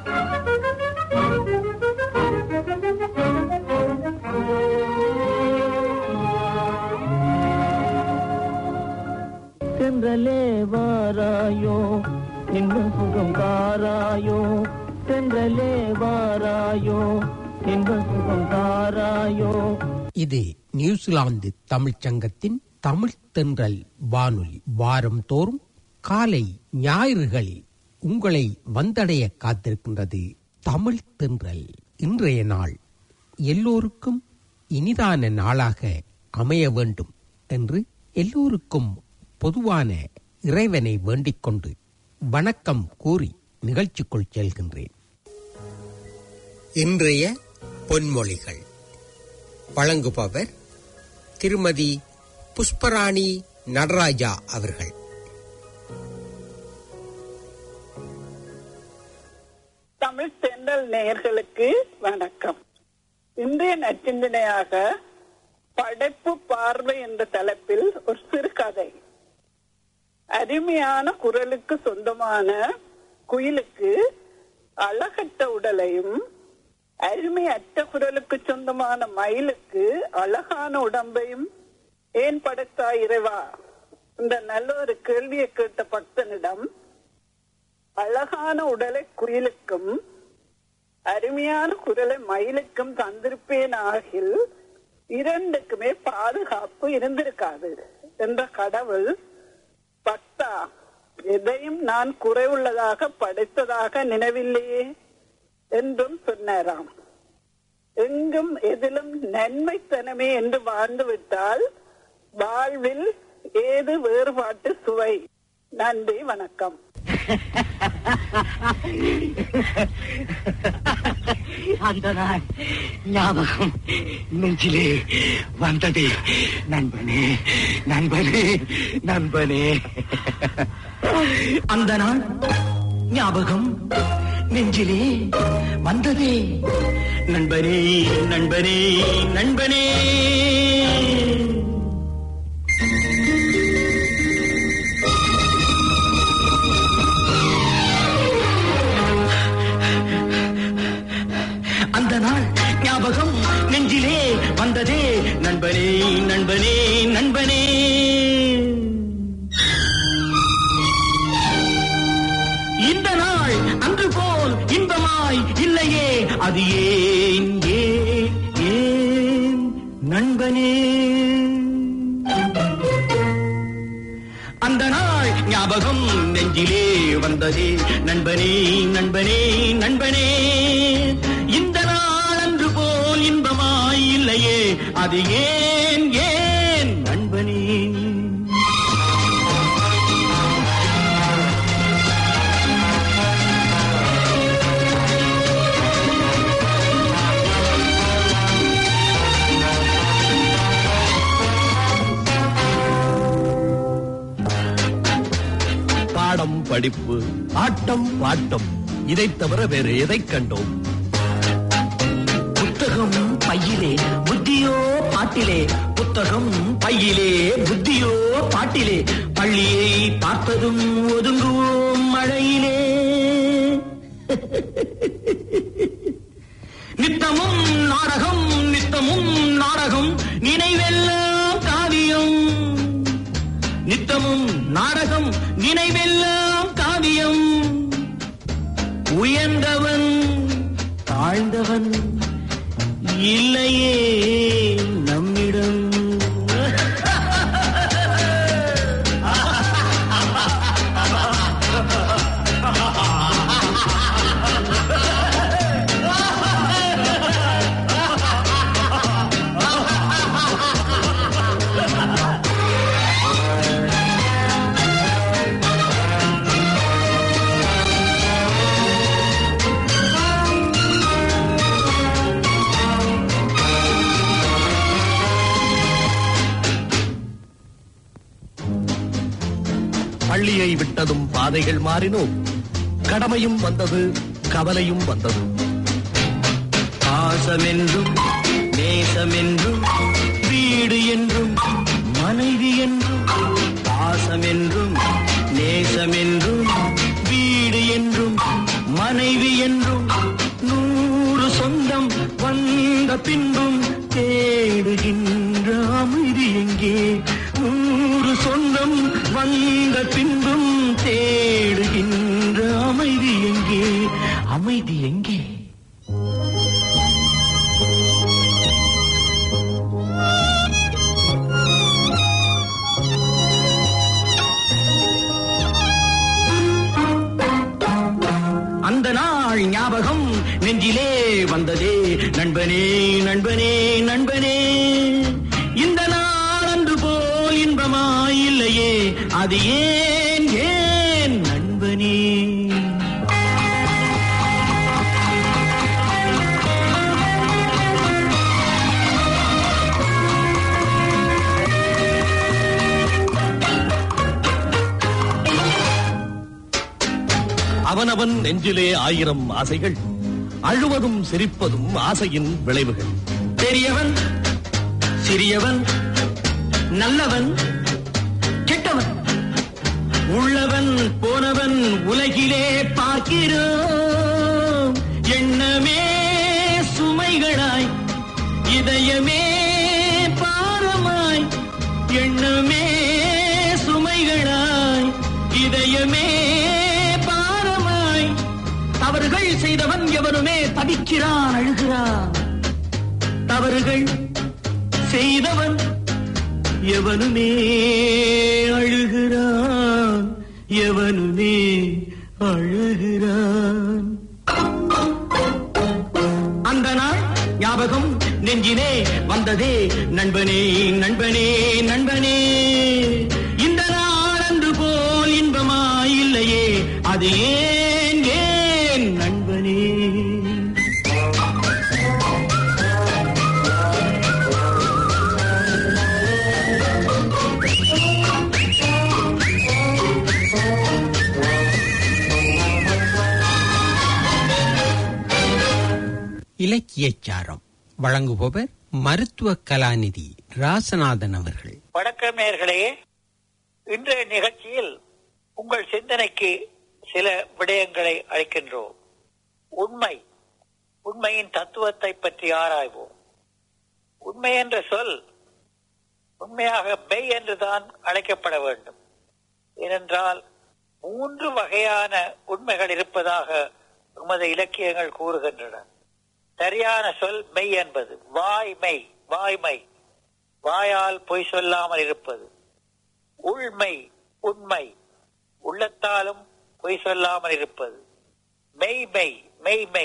தென்றலே வாராயோ இன்ப சுகம் தாராயோ தென்றலே வாராயோ இன்ப சுகம் தாராயோ இது நியூசிலாந்து தமிழ்ச் சங்கத்தின் தமிழ் தென்றல் வானொலி வாரம் தோறும் காலை ஞாயிறுகளில் உங்களை வந்தடைய காத்திருக்கின்றது தமிழ் தென்றல் இன்றைய நாள் எல்லோருக்கும் இனிதான நாளாக அமைய வேண்டும் என்று எல்லோருக்கும் பொதுவான இறைவனை வேண்டிக் கொண்டு வணக்கம் கூறி நிகழ்ச்சிக்குள் செல்கின்றேன் இன்றைய பொன்மொழிகள் வழங்குபவர் திருமதி புஷ்பராணி நடராஜா அவர்கள் தமிழ் தென்றல் நேயர்களுக்கு வணக்கம் இன்றைய நச்சிந்தனையாக படைப்பு பார்வை என்ற தலைப்பில் ஒரு சிறுகதை அருமையான குரலுக்கு சொந்தமான குயிலுக்கு அழகற்ற உடலையும் அருமையற்ற குரலுக்கு சொந்தமான மயிலுக்கு அழகான உடம்பையும் ஏன் படைத்தாய் இறைவா இந்த நல்ல ஒரு கேள்வியை கேட்ட பக்தனிடம் அழகான உடலை குயிலுக்கும் அருமையான குரலை மயிலுக்கும் தந்திருப்பேன் ஆகில் இரண்டுக்குமே பாதுகாப்பு இருந்திருக்காது என்ற கடவுள் பக்தா எதையும் நான் குறைவுள்ளதாக படைத்ததாக நினைவில்லையே என்றும் சொன்னாராம் எங்கும் எதிலும் நன்மைத்தனமே என்று வாழ்ந்து விட்டால் வாழ்வில் ஏது வேறுபாட்டு சுவை நன்றி வணக்கம் அந்த நாள் ஞாபகம் நெஞ்சிலே வந்தது நண்பனே நண்பனே நண்பனே அந்த நாள் ஞாபகம் நெஞ்சிலே வந்ததே நண்பனே நண்பனே நண்பனே அந்த நாள் ஞாபகம் நெஞ்சிலே வந்ததே நண்பனே நண்பனே நண்பனே இந்த நாள் அன்று போல் இன்பமாய் இல்லையே அது ஏன் ஏன் ஏன் நண்பனே அந்த நாள் ஞாபகம் நெஞ்சிலே வந்ததே நண்பனே நண்பனே நண்பனே இந்த நாள் அன்று போல் இன்பமாய் இல்லையே அது ஏன் ஏன் நண்பனே பாடம் படிப்பு ஆட்டம் பாட்டம் இதைத் தவிர வேறு எதைக் கண்டோம் புத்தகம் பையிலே புத்தியோ பாட்டிலே புத்தகம் பையிலே புத்தியோ பாட்டிலே பள்ளியை பார்த்ததும் ஒதுங்குவோம் மழையிலே நித்தமும் நாடகம் நித்தமும் நாடகம் நினைவெல்லாம் காவியம் நித்தமும் நாடகம் நினைவெல்லாம் காவியம் உயர்ந்தவன் தாழ்ந்தவன் இல்லையே நம்மிடம் பள்ளியை விட்டதும் பாதைகள் மாறினோம் கடமையும் வந்தது கவலையும் வந்தது பாசமென்றும் நேசமென்றும் வீடு என்றும் மனைவி என்றும் பாசமென்றும் நேசமென்றும் வீடு என்றும் மனைவி மனைவி என்றும் நூறு சொந்தம் வந்த பின்பும் தேடுகின்ற அமைதி எங்கே நூறு சொந்தம் வந்த பின்பும் தேடுகின்ற அமைதி எங்கே அமைதி எங்கே அந்த நாள் ஞாபகம் நெஞ்சிலே வந்ததே நண்பனே நண்பனே நண்பனே இந்த நாள் அன்று போல் இன்பமாயில்லையே அது ஏன் ஏன் நண்பனே அவனவன் நெஞ்சிலே ஆயிரம் ஆசைகள் அழுவதும் சிரிப்பதும் ஆசையின் விளைவுகள் பெரியவன் சிறியவன் நல்லவன் கெட்டவன் உள்ளவன் போனவன் உலகிலே பார்க்கிறோம் எண்ணமே சுமைகளாய் இதயமே பாரமாய் எண்ணமே சுமைகளாய் இதயமே பாரமாய் தவறுகள் செய்தவன் எவனுமே தவிக்கிறான் அழுகிறான் தவறுகள் செய்தவன் எவனுமே அழுகிறான் எவனுமே அழுகிறான் அந்த நாள் ஞாபகம் நெஞ்சினே வந்ததே நண்பனே நண்பனே நண்பனே இந்த நாள் அன்று போல் இன்பமாயில்லையே அது ஏன் ஏன் நண்பனே இலக்கியச் சாரம் வழங்குபவர் மருத்துவ கலாநிதி ராசநாதன் அவர்கள் வணக்கம் நேர்களே இன்றைய நிகழ்ச்சியில் உங்கள் சிந்தனைக்கு சில விடயங்களை அளிக்கின்றோம் உண்மை உண்மையின் தத்துவத்தை பற்றி ஆராய்வோம் உண்மை என்ற சொல் உண்மையாக மெய் என்றுதான் அழைக்கப்பட வேண்டும் ஏனென்றால் மூன்று வகையான உண்மைகள் இருப்பதாக உமது இலக்கியங்கள் கூறுகின்றன சரியான சொல் மெய் என்பது வாய்மை வாய்மை வாயால் பொய் சொல்லாமல் இருப்பது உள்மை உண்மை உள்ளத்தாலும் பொய் சொல்லாமல் இருப்பது மெய்மை மெய்மை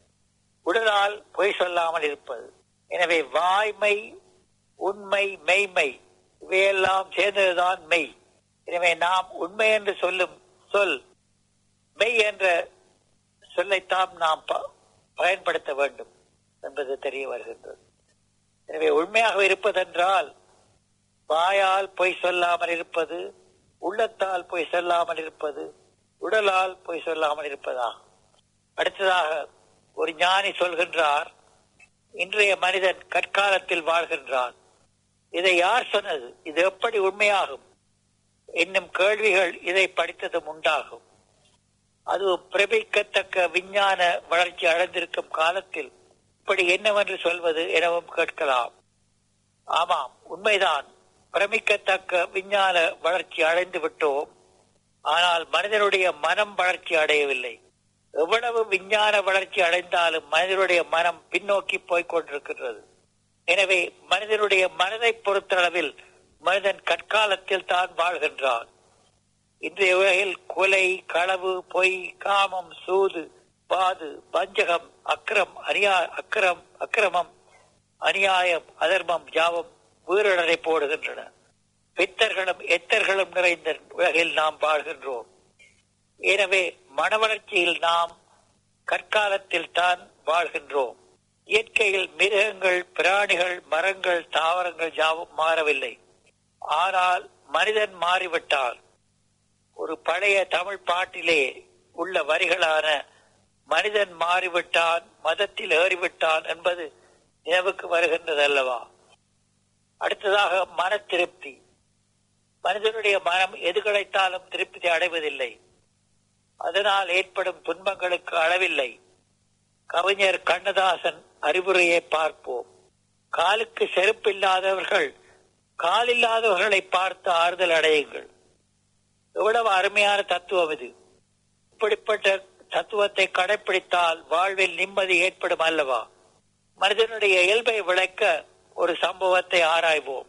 உடலால் பொய் சொல்லாமல் இருப்பது எனவே வாய்மை உண்மை மெய்மை இவையெல்லாம் சேர்ந்ததுதான் மெய் எனவே நாம் உண்மை என்று சொல்லும் சொல் மெய் என்ற சொல்லைத்தான் நாம் ப- பயன்படுத்த வேண்டும் என்பது தெரிய வருகின்றது எனவே உண்மையாக இருப்பதென்றால் வாயால் பொய் சொல்லாமல் இருப்பது உள்ளத்தால் பொய் சொல்லாமல் இருப்பது உடலால் பொய் சொல்லாமல் இருப்பதாகும் அடுத்ததாக ஒரு ஞானி சொல்கின்றார் இன்றைய மனிதன் கற்காலத்தில் வாழ்கின்றான் இதை யார் சொன்னது இது எப்படி உண்மையாகும் என்னும் கேள்விகள் இதை படித்ததும் உண்டாகும் அது பிரமிக்கத்தக்க விஞ்ஞான வளர்ச்சி அடைந்திருக்கும் காலத்தில் இப்படி என்னவென்று சொல்வது எனவும் கேட்கலாம் ஆமாம் உண்மைதான் பிரமிக்கத்தக்க விஞ்ஞான வளர்ச்சி அடைந்து விட்டோம் ஆனால் மனிதனுடைய மனம் வளர்ச்சி அடையவில்லை எவ்வளவு விஞ்ஞான வளர்ச்சி அடைந்தாலும் மனிதனுடைய மனம் பின்னோக்கி போய்க் கொண்டிருக்கின்றது எனவே மனிதனுடைய மனதை பொறுத்தளவில் மனிதன் கற்காலத்தில் தான் வாழ்கின்றான் இன்றைய உலகில் கொலை களவு பொய் காமம் சூது பாது வஞ்சகம் அக்கிரம் அநியா அக்கிரம் அக்கிரமம் அநியாயம் அதர்மம் யாவும் வீரடரை போடுகின்றன பித்தர்களும் எத்தர்களும் நிறைந்த உலகில் நாம் வாழ்கின்றோம் எனவே மன வளர்ச்சியில் நாம் கற்காலத்தில் தான் வாழ்கின்றோம் இயற்கையில் மிருகங்கள் பிராணிகள் மரங்கள் தாவரங்கள் யாவும் மாறவில்லை ஆனால் மனிதன் மாறிவிட்டான் ஒரு பழைய தமிழ் பாட்டிலே உள்ள வரிகளான மனிதன் மாறிவிட்டான் மதத்தில் ஏறிவிட்டான் என்பது நினைவுக்கு வருகின்றது அல்லவா அடுத்ததாக மன திருப்தி மனிதனுடைய மனம் எது கிடைத்தாலும் திருப்தி அடைவதில்லை அதனால் ஏற்படும் துன்பங்களுக்கு அளவில்லை கவிஞர் கண்ணதாசன் அறிவுரையை பார்ப்போம் காலுக்கு செருப்பில்லாதவர்கள் காலில்லாதவர்களை பார்த்து ஆறுதல் அடையுங்கள் எவ்வளவு அருமையான தத்துவம் இது இப்படிப்பட்ட தத்துவத்தை கடைபிடித்தால் வாழ்வில் நிம்மதி ஏற்படும் அல்லவா மனிதனுடைய இயல்பை விளக்க ஒரு சம்பவத்தை ஆராய்வோம்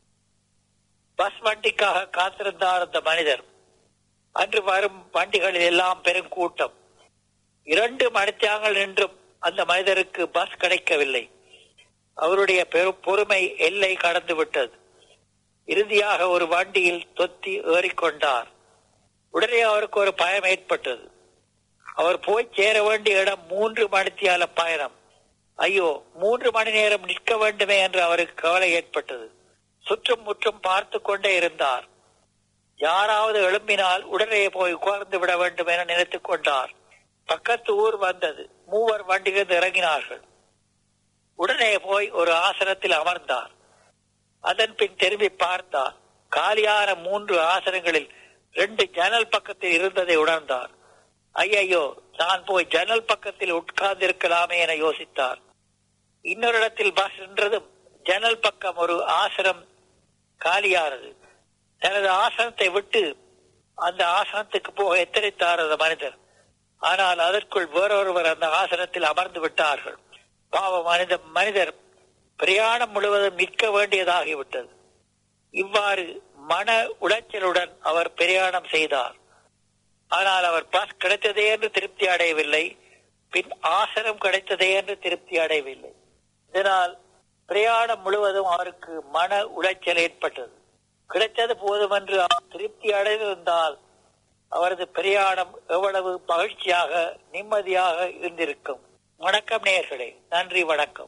பஸ் வண்டிக்காக காத்திருந்தார் அந்த மனிதர் அன்று வரும் வண்டிகளில் எல்லாம் பெரும் கூட்டம் இரண்டு மணித்தியாங்கள் நின்றும் அந்த மனிதருக்கு பஸ் கிடைக்கவில்லை அவருடைய பெரு- பொறுமை எல்லை கடந்து விட்டது இறுதியாக ஒரு வண்டியில் தொத்தி ஏறிக்கொண்டார் உடனே அவருக்கு ஒரு பயம் ஏற்பட்டது அவர் போய் சேர வேண்டிய இடம் மூன்று மணித்தியால பயணம் ஐயோ மூன்று மணி நேரம் நிற்க வேண்டுமே என்று அவருக்கு கவலை ஏற்பட்டது சுற்றும் முற்றும் பார்த்து கொண்டே இருந்தார் யாராவது எழும்பினால் உடனே போய் உட்கார்ந்து விட வேண்டும் என நினைத்துக் கொண்டார் பக்கத்து ஊர் வந்தது மூவர் வண்டியிலிருந்து இறங்கினார்கள் உடனே போய் ஒரு ஆசனத்தில் அமர்ந்தார் அதன் பின் திரும்பி பார்த்தார் காலியான மூன்று ஆசனங்களில் ரெண்டு ஜன்னல் பக்கத்தில் இருந்ததை உணர்ந்தார் ஐயையோ நான் போய் ஜன்னல் பக்கத்தில் உட்கார்ந்து இருக்கலாமே என யோசித்தார் இன்னொரு இடத்தில் பஸ் நின்றதும் ஜன்னல் பக்கம் ஒரு ஆசனம் காலியானது தனது ஆசனத்தை விட்டு அந்த ஆசனத்துக்கு போக எத்தனைத்தார் அந்த மனிதர் ஆனால் அதற்குள் வேறொருவர் அந்த ஆசனத்தில் அமர்ந்து விட்டார்கள் பாவ மனித மனிதர் பிரயாணம் முழுவதும் நிற்க வேண்டியதாகிவிட்டது இவ்வாறு மன உளைச்சலுடன் அவர் பிரயாணம் செய்தார் ஆனால் அவர் பஸ் கிடைத்ததே என்று திருப்தி அடையவில்லை பின் ஆசனம் கிடைத்ததே என்று திருப்தி அடையவில்லை இதனால் பிரயாணம் முழுவதும் அவருக்கு மன உளைச்சல் ஏற்பட்டது கிடைத்தது போதும் என்று அவர் திருப்தி அடைந்திருந்தால் அவரது பிரயாணம் எவ்வளவு மகிழ்ச்சியாக நிம்மதியாக இருந்திருக்கும் வணக்கம் நேயர்களே நன்றி வணக்கம்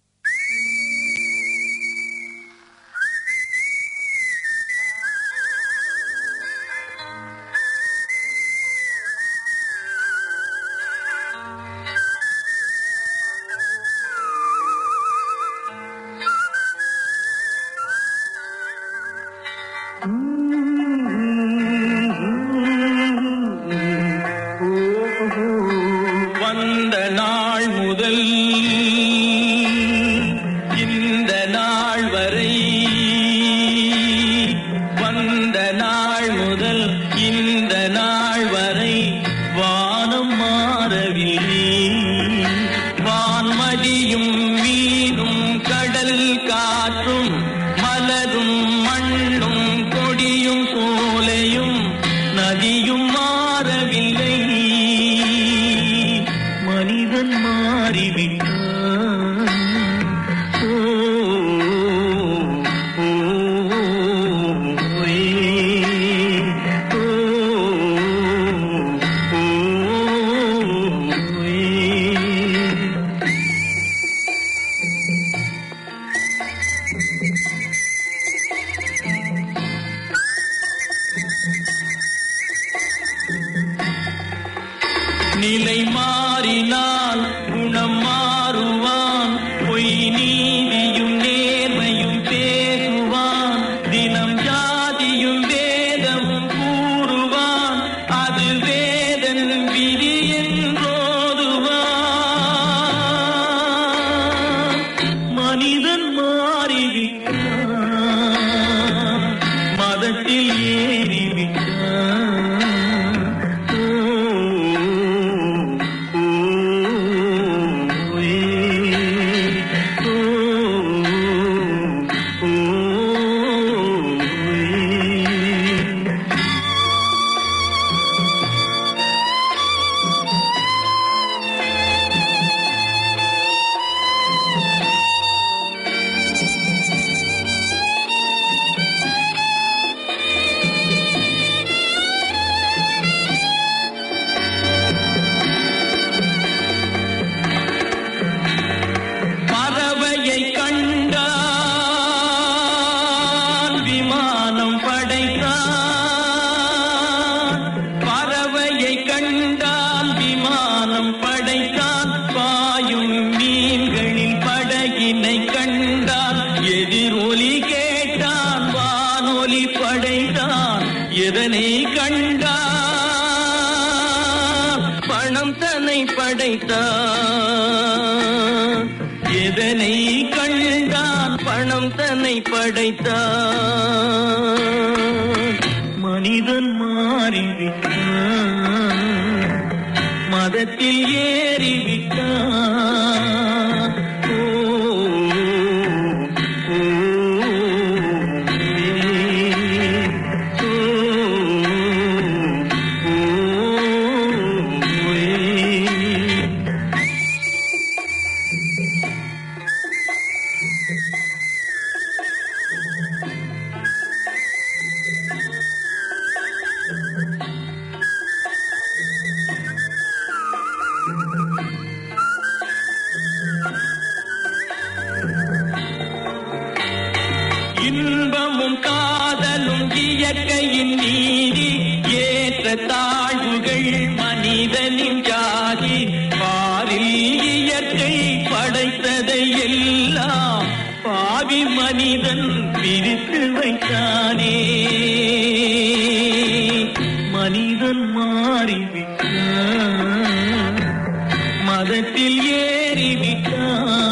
வந்த நாள் முதல் இந்த நாள் வரை வந்த நாள் முதல் இந்த நாள் வரை வானம் மாறவில்லை வான்மதியும் மீனும் கடல் காற்றும் மலரும் மண்ணும் கொடியும் சோலையும் நதியும் மாறவில்லை மனிதன் மாறிவிட்டான் ஓ, ஓ, ஏ, ஓ, ஓ, ஏ. நிலை மாறினால் குணம் மாறுவான் படைத்தான் எதனை கண்டான் பணம் தன்னை படைத்தான் மனிதன் மாறிவிட்டான் மதத்தில் ஏறிவிட்டான் ஓ, ஓ, ஏ, ஓ, ஓ, ஏ. இன்பமும் காதலும் இயற்கையின் நீதி ஏற்ற தாழ்வுகள் மனிதனின் ஜாதி பாரில் இயற்கை படைத்ததை எல்லாம் பாவி மனிதன் பிரித்து வைத்தானே மனிதன் மாறிவிட்டான் மதத்தில் ஏறிவிட்டான்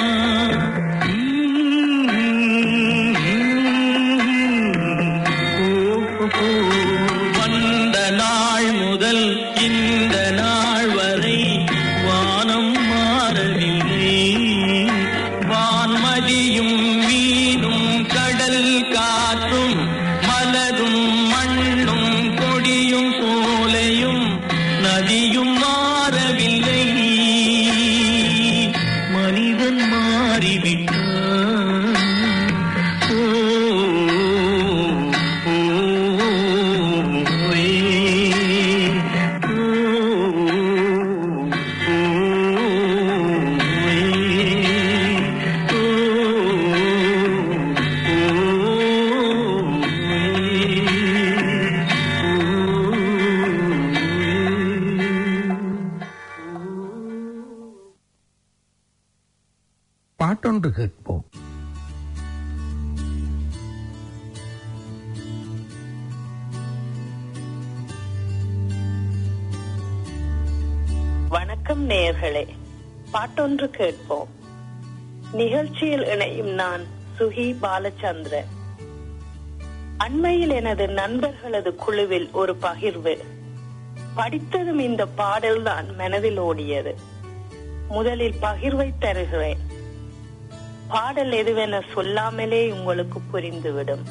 வந்த நாள் முதல் இந்த நாள் வரை வானம் மாறவில்லை வான்மதியும் மீனும் கடல் காற்றும் மலரும் மண்ணும் கொடியும் சோலையும் நதியும் மாறவில்லை மனிதன் மாறிவிட்டான் ஓ, ஓ, ஏ, ஓ, ஓ, ஏ, ஓ, பாட்டொன்று கேட்போம் வணக்கம் நேயர்களே பாட்டொன்று கேட்போம் நிகழ்ச்சியில் இணையும் நான் சுகி பாலச்சந்திரன் அண்மையில் எனது நண்பர்களது குழுவில் ஒரு பகிர்வு படித்ததும் இந்த பாடல்தான் மனதில் ஓடியது முதலில் பகிர்வை தருகிறேன் பாடல் எதுவென சொல்லாமலே உங்களுக்கு புரிந்துவிடும்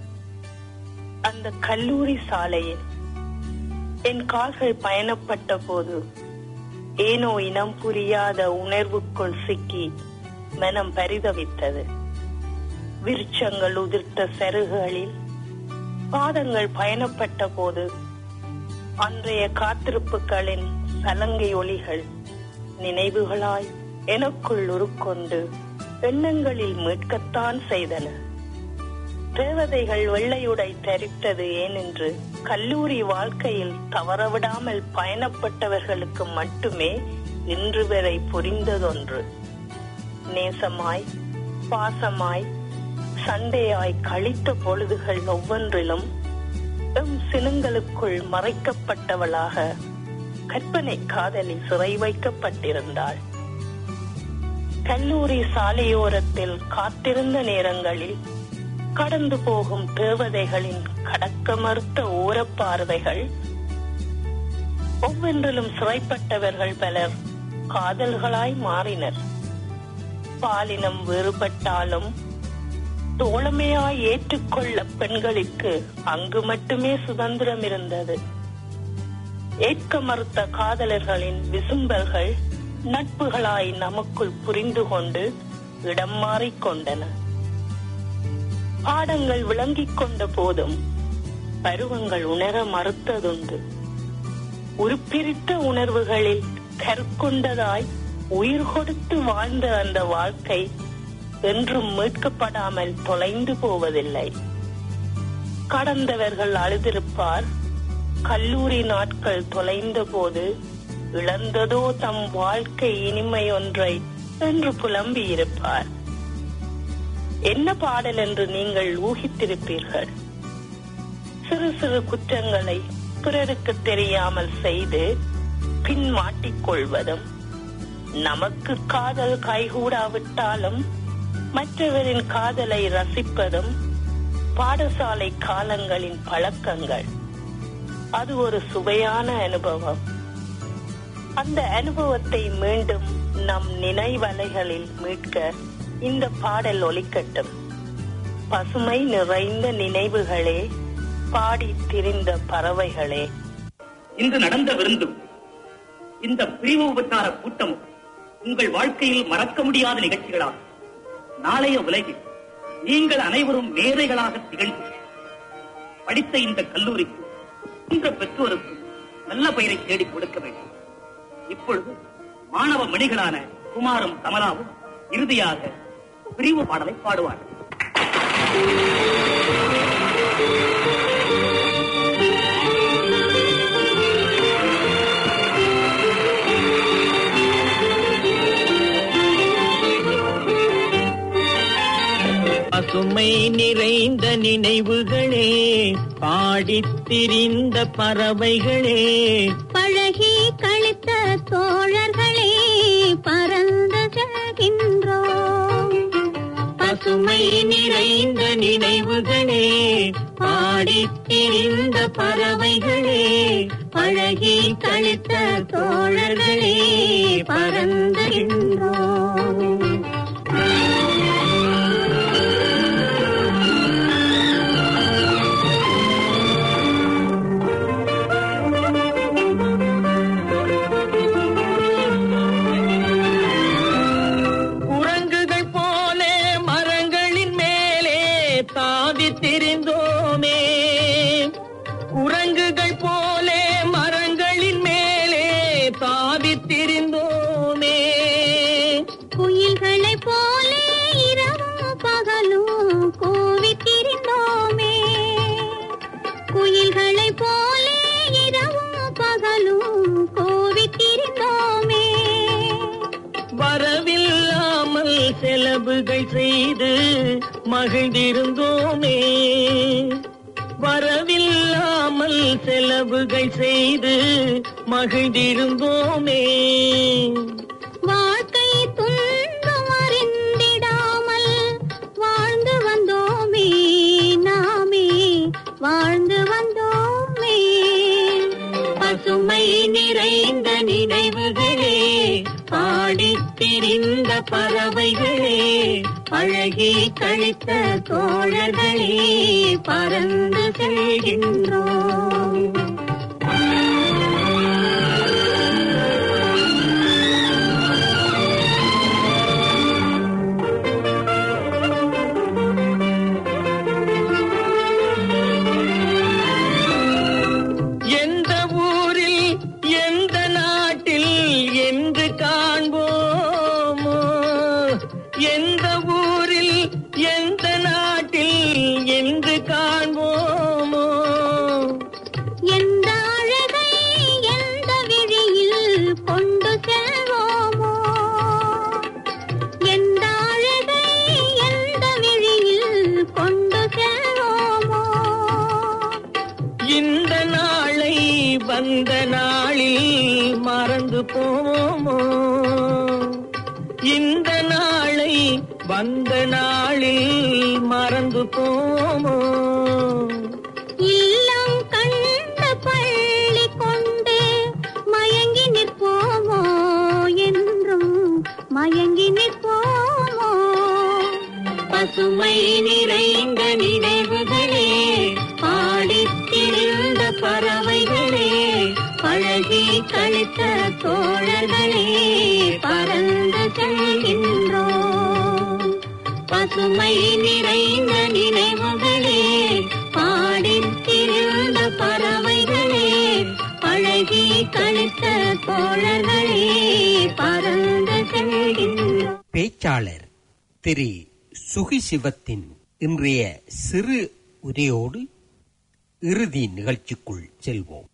அந்த கல்லூரி சாலையில் என் கால்கள் பயணப்பட்ட போது ஏனோ இனம் புரியாத உணர்வுக்குள் சிக்கி மனம் பரிதவித்தது விருட்சங்கள் உதிர்த்த செருகுகளில் பாதங்கள் பயணப்பட்ட போது அன்றைய காத்திருப்புகளின் சலங்கை ஒளிகள் நினைவுகளாய் எனக்குள் உருக்கொண்டு எண்ணங்களில் மீட்கத்தான் செய்தன தேவதைகள் வெள்ளையுடை தரித்தது ஏனென்று கல்லூரி வாழ்க்கையில் தவறவிடாமல் பயணப்பட்டவர்களுக்கு மட்டுமே இன்று வரை புரிந்ததொன்று நேசமாய் பாசமாய் சண்டையாய் கழித்த பொழுதுகள் ஒவ்வொன்றிலும் எம் சினங்களுக்குள் மறைக்கப்பட்டவளாக கற்பனை காதலில் சிறை வைக்கப்பட்டிருந்தாள் கல்லூரி சாலையோரத்தில் காத்திருந்த நேரங்களில் கடந்து போகும் தேவதைகளின் கடக்க மறுத்த ஓரப்பார்வைகள் ஒவ்வொன்றிலும் சிறைப்பட்டவர்கள் பலர் காதல்களாய் மாறினர் பாலினம் வேறுபட்டாலும் தோழமையாய் ஏற்றுக்கொள்ள பெண்களுக்கு அங்கு மட்டுமே சுதந்திரம் இருந்தது ஏற்க மறுத்த காதலர்களின் விசும்பல்கள் நட்புகளாய் நமக்குள் புரிந்து கொண்டு இடம் மாறிக்கொண்டன பாடங்கள் விளங்கிக் கொண்ட போதும் பருவங்கள் உணர மறுத்ததுண்டு உருப்பிரித்த உணர்வுகளில் கற்கொண்டதாய் உயிர் கொடுத்து வாழ்ந்த அந்த வாழ்க்கை என்றும் மீட்கப்படாமல் தொலைந்து போவதில்லை கடந்தவர்கள் அழுதிருப்பார் கல்லூரி நாட்கள் தொலைந்த போது இழந்ததோ தம் வாழ்க்கை இனிமை ஒன்றை என்று புலம்பி இருப்பார் என்ன பாடல் என்று நீங்கள் ஊகித்திருப்பீர்கள் சிறு சிறு குற்றங்களை பிறருக்கு தெரியாமல் செய்து பின் மாட்டிக்கொள்வதும் நமக்கு காதல் கைகூடாவிட்டாலும் மற்றவரின் காதலை ரசிப்பதும் பாடசாலை காலங்களின் பழக்கங்கள் அது ஒரு சுவையான அனுபவம் அந்த அனுபவத்தை மீண்டும் நம் நினைவலைகளில் மீட்க இந்த பாடல் ஒலிக்கட்டும் பசுமை நிறைந்த நினைவுகளே பாடி திரிந்த பறவைகளே இன்று நடந்த விருந்தும் இந்த பிரிவு உபச்சார கூட்டமும் உங்கள் வாழ்க்கையில் மறக்க முடியாத நிகழ்ச்சிகளாகும் நாளைய உலகில் நீங்கள் அனைவரும் மேதைகளாக திகழ்ந்து படித்த இந்த கல்லூரிக்கு இந்த பெற்றோருக்கும் நல்ல பெயரை தேடிக் கொடுக்க வேண்டும் இப்பொழுது மாணவ மணிகளான குமாரும் கமலாவும் இறுதியாக பிரிவு பாடலை பாடுவார்கள் பசுமை நிறைந்த நினைவுகளே பாடித் திரிந்த பறவைகளே பழகி கழித்த தோழர்களே பறந்து செல்கின்றோம் பசுமை நிறைந்த நினைவுகளே பாடித் திரிந்த பறவைகளே பழகி கழித்த தோழர்களே பறந்துகின்றோம் குரங்குகள் போல மரங்களின் மேலே தாவி திரிந்தோமே குரங்குகள் போல மரங்களின் மேலே தாவி திரிந்தோமே குயில்களைப் போலே இரவும் பகலும் கூவித் திரிந்தோமே குயில்களைப் போலே இரவும் பகலும் கூவித் திரிந்தோமே வரவில்லாமல் செலவுகள் செய்து மகிழ்ந்திருந்தோமே வரவில்லாமல் செலவுகள் செய்து மகிழ்ந்திருந்தோமே வாழ்க்கை துன்பம் அறிந்திடாமல் வாழ்ந்து வந்தோமே நாமே வாழ்ந்து வந்தோமே பசுமை நிறைந்த நினைவுகளே பாடித் திரிந்த பறவைகளே பழகி கழித்த தோழர்களே பறந்து செல்கின்றோம் எந்த ஊரில் எந்த நாட்டில் என்று காண்போமோ எந்த ஊரில் எந்த நாட்டில் என்று காண்போமோ எந்த அழகை எந்த விழியில் கொண்டு செல்வோமோ எந்த அழகை எந்த விழியில் கொண்டு செல்வோமோ இந்த நாளை வந்த நாளில் மறந்து போமோ இந்த நாளை வந்த நாளில் மறந்து போமோ இல்லம் கண்ட பள்ளி கொண்டு மயங்கி நிற்போமோ என்றும் மயங்கி நிற்போமோ பசுமை நிறைந்த நினைவுகளே பாடித் திரிந்த பறவைகளே பழகி கழித்த தோழர்களே பறந்து செல்கின்றோம் பசுமை நிறைந்த நினைவுகளே பாடித் திரிந்த பறவைகளே பழகி கழித்த தோழர்களே பறந்து செல்கின்றோம் பேச்சாளர் திரு சுகிசிவத்தின் இன்றைய சிறு உரையோடு இறுதி நிகழ்ச்சிக்குள் செல்வோம்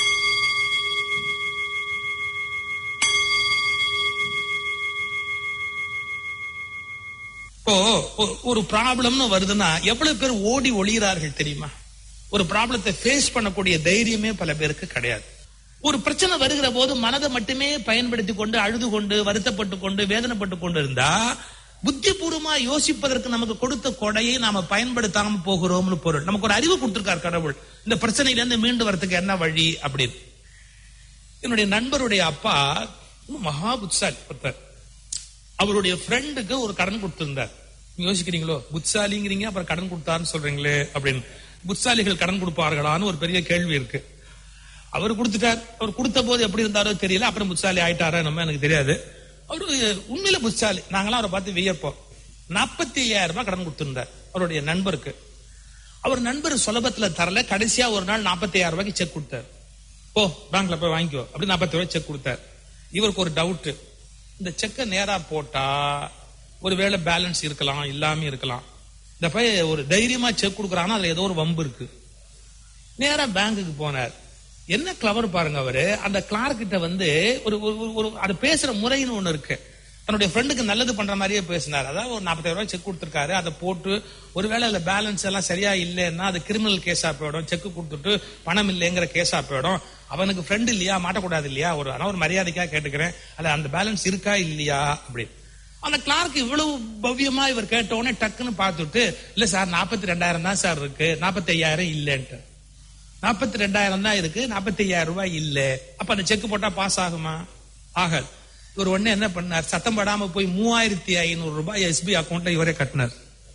இப்போ ஒ- ஒரு ப்ராப்ளம்னு வருதுன்னா எவ்வளவு பேர் ஓடி ஒளிகிறார்கள் தெரியுமா ஒரு ப்ராப்ளத்தை ஃபேஸ் பண்ணக்கூடிய தைரியமே பல பேருக்கு கிடையாது ஒரு பிரச்சனை வருகிற போது மனதை மட்டுமே பயன்படுத்தி கொண்டு அழுது கொண்டு வருத்தப்பட்டு கொண்டு வேதனைப்பட்டு கொண்டு இருந்தா புத்திபூர்வமா யோசிப்பதற்கு நமக்கு கொடுத்த கொடையை நாம பயன்படுத்தாம போகிறோம்னு பொருள் நமக்கு ஒரு அறிவு கொடுத்திருக்கார் கடவுள் இந்த பிரச்சனையில இருந்து மீண்டு வரதுக்கு என்ன வழி அப்படின்னு என்னுடைய நண்பருடைய அப்பா மகா புத்சாலி ஒருத்தர் அவருடைய ஃப்ரெண்டுக்கு ஒரு கடன் கொடுத்திருந்தார் நீங்க யோசிக்கிறீங்களோ புத்சாலிங்கிறீங்க அப்புறம் கடன் கொடுத்தாருன்னு சொல்றீங்களே அப்படின்னு புத்சாலிகள் கடன் கொடுப்பார்களான்னு ஒரு பெரிய கேள்வி இருக்கு அவர் கொடுத்துட்டார் அவர் கொடுத்த போது எப்படி இருந்தாரோ தெரியல அப்புறம் புத்தாலி ஆயிட்டாரா நம்ம எனக்கு தெரியாது அவரு உண்மையில புத்தாலி நாங்களாம் அவரை பார்த்து வியப்போம் நாற்பத்தி ஐயாயிரம் ரூபாய் கடன் கொடுத்திருந்தார் அவருடைய நண்பருக்கு அவர் நண்பர் சுலபத்துல தரல கடைசியா ஒரு நாள் நாற்பத்தி ஐயாயிரம் ரூபாய்க்கு செக் கொடுத்தார் ஓ பேங்க்ல போய் வாங்கிக்கோ அப்படி நாற்பத்தி ரூபாய் செக் கொடுத்தார் இவருக்கு ஒரு டவுட் இந்த செக்கை நேரா போட்டா ஒருவேளை பேலன்ஸ் இருக்கலாம் இல்லாம இருக்கலாம் இந்த பையன் ஒரு தைரியமா செக் கொடுக்குறாங்கன்னா அதுல ஏதோ ஒரு வம்பு இருக்கு நேரா பேங்குக்கு போனார் என்ன கிளவர் பாருங்க அவரு அந்த கிளார்க் கிட்ட வந்து ஒரு ஒரு- ஒரு- ஒரு அது பேசுற முறைன்னு ஒண்ணு இருக்கு தன்னுடைய ஃப்ரெண்டுக்கு நல்லது பண்ற மாதிரியே பேசினார் அதாவது ஒரு நாற்பத்தாயிரம் ரூபாய் செக் கொடுத்திருக்காரு அதை போட்டு ஒருவேளை அதுல பேலன்ஸ் எல்லாம் சரியா இல்லைன்னா அது கிரிமினல் கேஸா போயிடும் செக் கொடுத்துட்டு பணம் இல்லைங்கிற கேஸா போயிடும் அவனுக்கு ஃப்ரெண்ட் இல்லையா மாட்டக்கூடாது இல்லையா ஒரு ஆனா ஒரு மரியாதைக்கா கேட்டுக்கிறேன் அல்ல அந்த பேலன்ஸ் இருக்கா இல்லையா அப்படி அந்த கிளார்க் இவ்வளவு பவ்யமா இவர் கேட்ட உடனே டக்குன்னு பார்த்துட்டு இல்ல சார் நாற்பத்தி ரெண்டாயிரம் தான் சார் இருக்கு நாற்பத்தி ஐயாயிரம் இல்லைன்ட்டு நாற்பத்தி ரெண்டாயிரம் தான் இருக்கு நாற்பத்தி ஐயாயிரம் ரூபாய் இல்ல அப்ப அந்த செக் போட்டா பாஸ் ஆகுமா ஆகாது இவர் உடனே என்ன பண்ணார் சத்தம் படாம போய் மூவாயிரத்தி ஐநூறு ரூபாய் எஸ்பி அக்கௌண்ட்ல இவரே கட்டினார்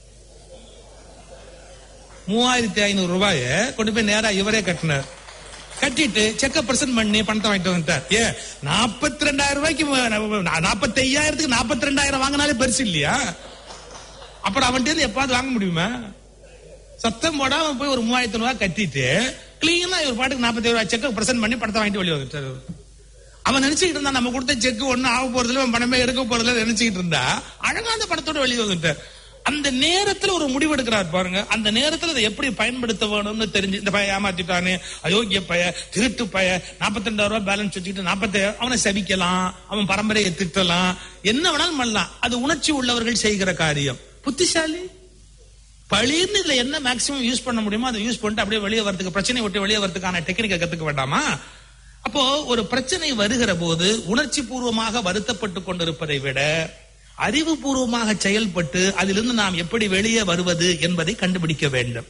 மூவாயிரத்தி ஐநூறு ரூபாய கொண்டு போய் நேரா இவரே கட்டினார் கட்டிட்டு செக்க பிரசன்ட் பண்ணி பணத்தை வாங்கிட்டு வந்துட்டார் ஏ நாற்பத்தி ரெண்டாயிரம் ரூபாய்க்கு நாற்பத்தி ஐயாயிரத்துக்கு நாற்பத்தி ரெண்டாயிரம் வாங்கினாலே பெருசு இல்லையா அப்புறம் அவன்கிட்ட இருந்து எப்பாவது வாங்க முடியுமா சத்தம் போடாம போய் ஒரு மூவாயிரத்தி ரூபாய் கட்டிட்டு கிளீனா இவர் பாட்டுக்கு நாற்பத்தி ரூபாய் செக் பிரசன்ட் பண்ணி பணத்தை வாங்கிட்டு வெளியே வந்துட்டாரு அவன் நினைச்சுக்கிட்டு இருந்தான் நம்ம கொடுத்த செக் ஒண்ணும் ஆக போறதுல இவன் பணமே எடுக்க போறதுல நினைச்சுக்கிட்டு இருந்தா அழகா அந்த பணத்தோட வெளியே வந்துட்டார் அந்த நேரத்துல ஒரு முடிவு எடுக்கிறார் பாருங்க அந்த நேரத்துல அதை எப்படி பயன்படுத்த வேணும்னு தெரிஞ்சு இந்த பையன் ஏமாத்திட்டானே அயோக்கிய பைய திருட்டு பைய நாற்பத்தி ரெண்டாயிரம் ரூபாய் பேலன்ஸ் வச்சுக்கிட்டு நாற்பத்தி அவனை சபிக்கலாம் அவன் பரம்பரையை திட்டலாம் என்ன வேணாலும் பண்ணலாம் அது உணர்ச்சி உள்ளவர்கள் செய்கிற காரியம் புத்திசாலி பழின்னு இதுல என்ன மேக்சிமம் யூஸ் பண்ண முடியுமோ அதை யூஸ் பண்ணிட்டு அப்படியே வெளியே வரதுக்கு பிரச்சனை விட்டு வெளியே வரதுக்கான டெக்னிக்கை கத்துக்க வேண்டாமா அப்போ ஒரு பிரச்சனை வருகிற போது உணர்ச்சி பூர்வமாக வருத்தப்பட்டு கொண்டிருப்பதை விட அறிவுபூர்வமாக செயல்பட்டு அதிலிருந்து நாம் எப்படி வெளியே வருவது என்பதை கண்டுபிடிக்க வேண்டும்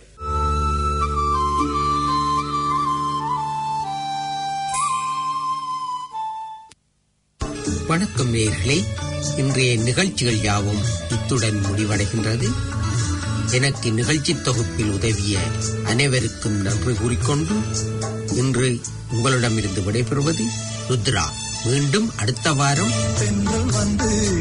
வணக்கம் நேயர்களே இன்றைய நிகழ்ச்சிகள் யாவும் இத்துடன் முடிவடைகின்றது எனக்கு நிகழ்ச்சி தொகுப்பில் உதவிய அனைவருக்கும் நன்றி கூறிக்கொண்டு இன்று உங்களிடமிருந்து விடைபெறுவது ருத்ரா மீண்டும் அடுத்த வாரம் பெண்கள் வந்து